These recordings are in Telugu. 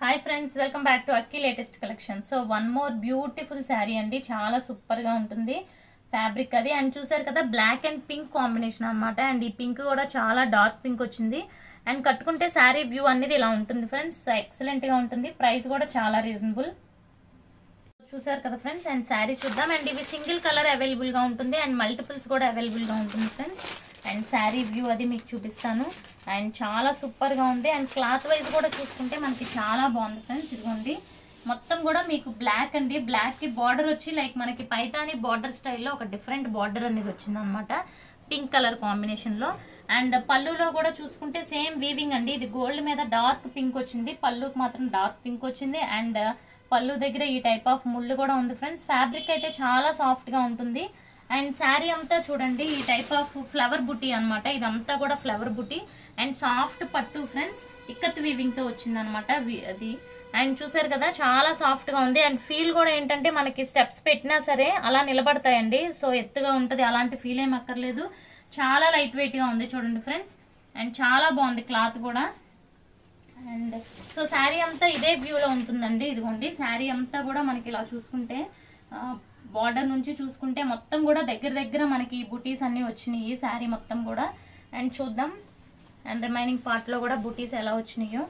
hi friends welcome back to Akki latest collection so one more beautiful sari అండి చాలా సూపర్ గా ఉంటుంది ఫ్యాబ్రిక్ అది అండ్ చూసారు కదా బ్లాక్ అండ్ పింక్ కాంబినేషన్ అన్నమాట అండ్ ఈ పింక్ కూడా చాలా డార్క్ పింక్ వచ్చింది అండ్ కట్టుకుంటే శారీ వ్యూ అనేది ఇలా ఉంటుంది ఫ్రెండ్స్ సో ఎక్సలెంట్ గా ఉంటుంది ప్రైస్ కూడా చాలా రీజనబుల్ చూసారు కదా ఫ్రెండ్స్ అండ్ శారీ చూద్దాం అండ్ ఇవి సింగిల్ కలర్ అవైలబుల్ గా ఉంటుంది అండ్ మల్టిపుల్స్ కూడా అవైలబుల్ గా ఉంటుంది ఫ్రెండ్స్ అండ్ శారీ వ్యూ అది మీకు చూపిస్తాను అండ్ చాలా సూపర్ గా ఉంది అండ్ క్లాత్ వైజ్ కూడా చూసుకుంటే మనకి చాలా బాగుంది ఫ్రెండ్స్ ఇదిగోండి మొత్తం కూడా మీకు బ్లాక్ అండి బ్లాక్ కి బార్డర్ వచ్చి లైక్ మనకి పైతాని బార్డర్ స్టైల్లో ఒక డిఫరెంట్ బార్డర్ అనేది వచ్చింది అనమాట పింక్ కలర్ కాంబినేషన్ లో అండ్ పళ్ళులో కూడా చూసుకుంటే సేమ్ వీవింగ్ అండి ఇది గోల్డ్ మీద డార్క్ పింక్ వచ్చింది పళ్ళుకి మాత్రం డార్క్ పింక్ వచ్చింది అండ్ పళ్ళు దగ్గర ఈ టైప్ ఆఫ్ ముళ్ళు కూడా ఉంది ఫ్రెండ్స్ ఫ్యాబ్రిక్ అయితే చాలా సాఫ్ట్ గా ఉంటుంది అండ్ శారీ అంతా చూడండి ఈ టైప్ ఆఫ్ ఫ్లవర్ బుటీ అనమాట ఇదంతా కూడా ఫ్లవర్ బుటీ అండ్ సాఫ్ట్ పట్టు ఫ్రెండ్స్ ఇక్కత్ వీవింగ్ తో వచ్చింది అనమాట అది అండ్ చూసారు కదా చాలా సాఫ్ట్ గా ఉంది అండ్ ఫీల్ కూడా ఏంటంటే మనకి స్టెప్స్ పెట్టినా సరే అలా నిలబడతాయండి సో ఎత్తుగా ఉంటది అలాంటి ఫీల్ ఏం అక్కర్లేదు చాలా లైట్ వెయిట్ గా ఉంది చూడండి ఫ్రెండ్స్ అండ్ చాలా బాగుంది క్లాత్ కూడా అండ్ సో శారీ అంతా ఇదే వ్యూలో ఉంటుందండి ఇదిగోండి శారీ అంతా కూడా మనకి ఇలా చూసుకుంటే బార్డర్ నుంచి చూసుకుంటే మొత్తం కూడా దగ్గర దగ్గర మనకి బుటీస్ అన్ని వచ్చినాయి ఈ శారీ మొత్తం కూడా అండ్ చూద్దాం అండ్ రిమైనింగ్ పార్ట్ లో కూడా బుటీస్ ఎలా వచ్చినాయో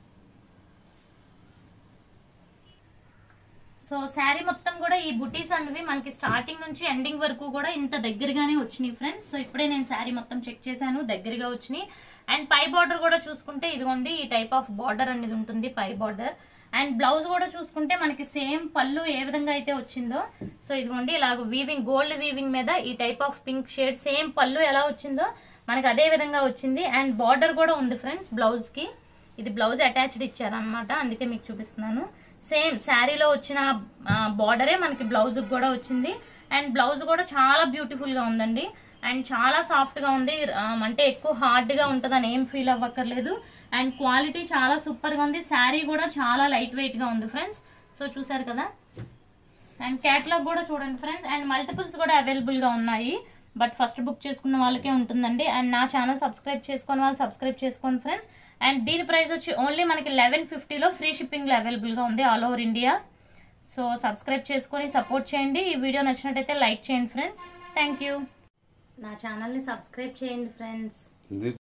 సో శారీ మొత్తం కూడా ఈ బుటీస్ అనేవి మనకి స్టార్టింగ్ నుంచి ఎండింగ్ వరకు కూడా ఇంత దగ్గరగానే వచ్చినాయి ఫ్రెండ్స్ సో ఇప్పుడే నేను శారీ మొత్తం చెక్ చేశాను దగ్గరగా వచ్చినాయి అండ్ పై బార్డర్ కూడా చూసుకుంటే ఇదిగోండి ఈ టైప్ ఆఫ్ బార్డర్ అనేది ఉంటుంది పై బార్డర్ అండ్ బ్లౌజ్ కూడా చూసుకుంటే మనకి సేమ్ పళ్ళు ఏ విధంగా అయితే వచ్చిందో సో ఇదిగోండి ఇలాగ వీవింగ్ గోల్డ్ వీవింగ్ మీద ఈ type of pink shade same పళ్ళు ఎలా వచ్చిందో మనకి అదే విధంగా వచ్చింది అండ్ బార్డర్ కూడా ఉంది ఫ్రెండ్స్ బ్లౌజ్ కి ఇది బ్లౌజ్ అటాచ్డ్ ఇచ్చారనమాట అందుకే మీకు చూపిస్తున్నాను సేమ్ శారీలో వచ్చిన బార్డరే మనకి బ్లౌజ్ కూడా వచ్చింది అండ్ బ్లౌజ్ కూడా చాలా బ్యూటిఫుల్ గా ఉందండి అండ్ చాలా సాఫ్ట్ గా ఉంది ఆ, అంటే ఎక్కువ హార్డ్ గా ఉంటుందని ఏం ఫీల్ అవ్వక్కర్లేదు అండ్ క్వాలిటీ చాలా సూపర్ గా ఉంది శారీ కూడా చాలా లైట్ వెయిట్ గా ఉంది ఫ్రెండ్స్ సో చూసారు కదా అండ్ క్యాటలాగ్ కూడా చూడండి ఫ్రెండ్స్ అండ్ మల్టిపుల్స్ కూడా అవైలబుల్ గా ఉన్నాయి బట్ ఫస్ట్ బుక్ చేసుకున్న వాళ్ళకే ఉంటుందండి అండ్ నా ఛానల్ సబ్స్క్రైబ్ చేసుకున్న వాళ్ళు సబ్స్క్రైబ్ చేసుకోండి ఫ్రెండ్స్ అండ్ దీని ప్రైస్ వచ్చి ఓన్లీ మనకి లెవెన్ ఫిఫ్టీలో ఫ్రీ షిప్పింగ్ లో అవైలబుల్ గా ఉంది all over India so subscribe చేసుకొని సపోర్ట్ చేయండి ఈ వీడియో నచ్చినట్టయితే లైక్ చేయండి ఫ్రెండ్స్ థ్యాంక్ యూ నా ఛానల్ని సబ్స్క్రైబ్ చేయండి ఫ్రెండ్స్ ఇది